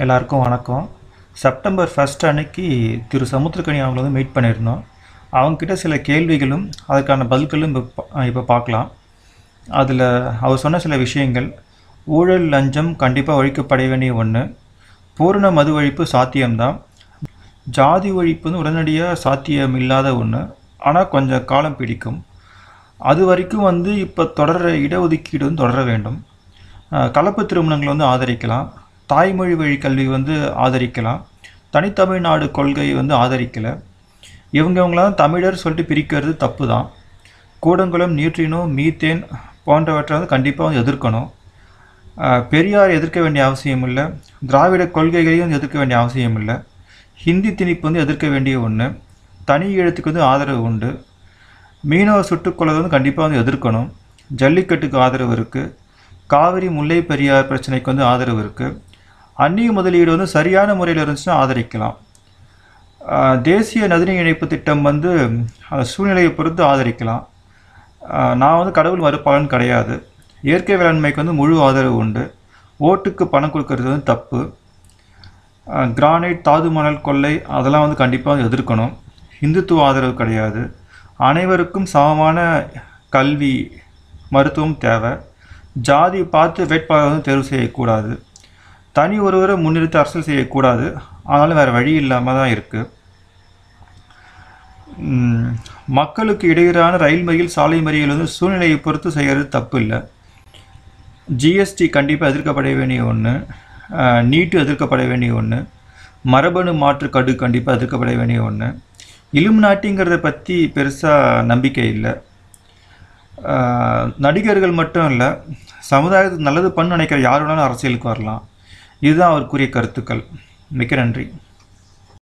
எல்லாருக்கும் வணக்கம் September first அன்னைக்கு திரு சமுத்திரக்கனி அவங்கள வந்து மீட் பண்ணியிருந்தோம் அவங்கக்கிட்ட சில கேள்விகளும் அதுக்கான பதில்களும் இப்போ இப்போ பார்க்கலாம் அதில் அவர் சொன்ன சில விஷயங்கள் ஊழல் லஞ்சம் கண்டிப்பாக ஒழிக்கப்பட வேண்டிய ஒன்று பூரண மது ஒழிப்பு சாத்தியம்தான் ஜாதி ஒழிப்பு வந்து உடனடியாக சாத்தியம் இல்லாத ஒன்று ஆனால் கொஞ்சம் காலம் பிடிக்கும் அது வரைக்கும் வந்து இப்போ தொடர்ற இடஒதுக்கீடு வந்து தொடர வேண்டும் அஹ் கலப்பு திருமணங்களை வந்து ஆதரிக்கலாம் தாய்மொழி வழி கல்வி வந்து ஆதரிக்கலாம் தனித்தமிழ்நாடு கொள்கை வந்து ஆதரிக்கலை இவங்க இவங்களாம் தமிழர் சொல்லிட்டு பிரிக்கிறது தப்பு தான் கூடங்குளம் நியூட்ரினோ மீத்தேன் போன்றவற்றை வந்து கண்டிப்பாக வந்து எதிர்க்கணும் அஹ் பெரியார் எதிர்க்க வேண்டிய அவசியம் இல்லை திராவிட கொள்கைகளையும் எதிர்க்க வேண்டிய அவசியம் இல்லை ஹிந்தி திணிப்பு வந்து எதிர்க்க வேண்டிய ஒன்று தனி எழுத்துக்கு வந்து ஆதரவு உண்டு மீனவ சுட்டுக்கொலை வந்து கண்டிப்பாக வந்து எதிர்க்கணும் ஜல்லிக்கட்டுக்கு ஆதரவு இருக்குது காவிரி முல்லை பெரியார் பிரச்சனைக்கு வந்து ஆதரவு இருக்குது அந்நிய முதலீடு வந்து சரியான முறையில் இருந்துச்சுன்னா ஆதரிக்கலாம் ஆஹ் தேசிய நதிநீர் இணைப்பு திட்டம் வந்து அந்த சூழ்நிலையை பொறுத்து ஆதரிக்கலாம் ஆஹ் நான் வந்து கடவுள் மறுப்பாளன் கிடையாது இயற்கை வேளாண்மைக்கு வந்து முழு ஆதரவு உண்டு ஓட்டுக்கு பணம் கொடுக்கறது வந்து தப்பு ஆஹ் கிரானைட் தாது மணல் கொள்ளை அதெல்லாம் வந்து கண்டிப்பாக வந்து எதிர்க்கணும் இந்துத்துவ ஆதரவு கிடையாது அனைவருக்கும் சமமான கல்வி மருத்துவம் தேவை ஜாதி பார்த்து வேட்பாளர் வந்து தேர்வு செய்யக்கூடாது தனி ஒருவரை முன்னிறுத்தி அரசியல் செய்யக்கூடாது ஆனாலும் வேறு வழி இல்லாமல் தான் இருக்குது மக்களுக்கு இடையூறான ரயில் மறியல் சாலை மறியல் வந்து சூழ்நிலையை பொறுத்து செய்கிறது தப்பு இல்லை ஜிஎஸ்டி கண்டிப்பாக எதிர்க்கப்பட வேண்டிய ஒன்று நீட்டு எதிர்க்கப்பட வேண்டிய ஒன்று மரபணு மாற்று கடு கண்டிப்பாக எதிர்க்கப்பட வேண்டிய ஒன்று இலும் நாட்டிங்கிறத பற்றி பெருசாக நம்பிக்கை இல்லை ஆஹ் நடிகர்கள் மட்டும் இல்லை சமுதாயத்துக்கு நல்லது பண்ண நினைக்கிற யார் வேணாலும் அரசியலுக்கு வரலாம் இதுதான் அவர் கூறிய கருத்துக்கள் மிக்க நன்றி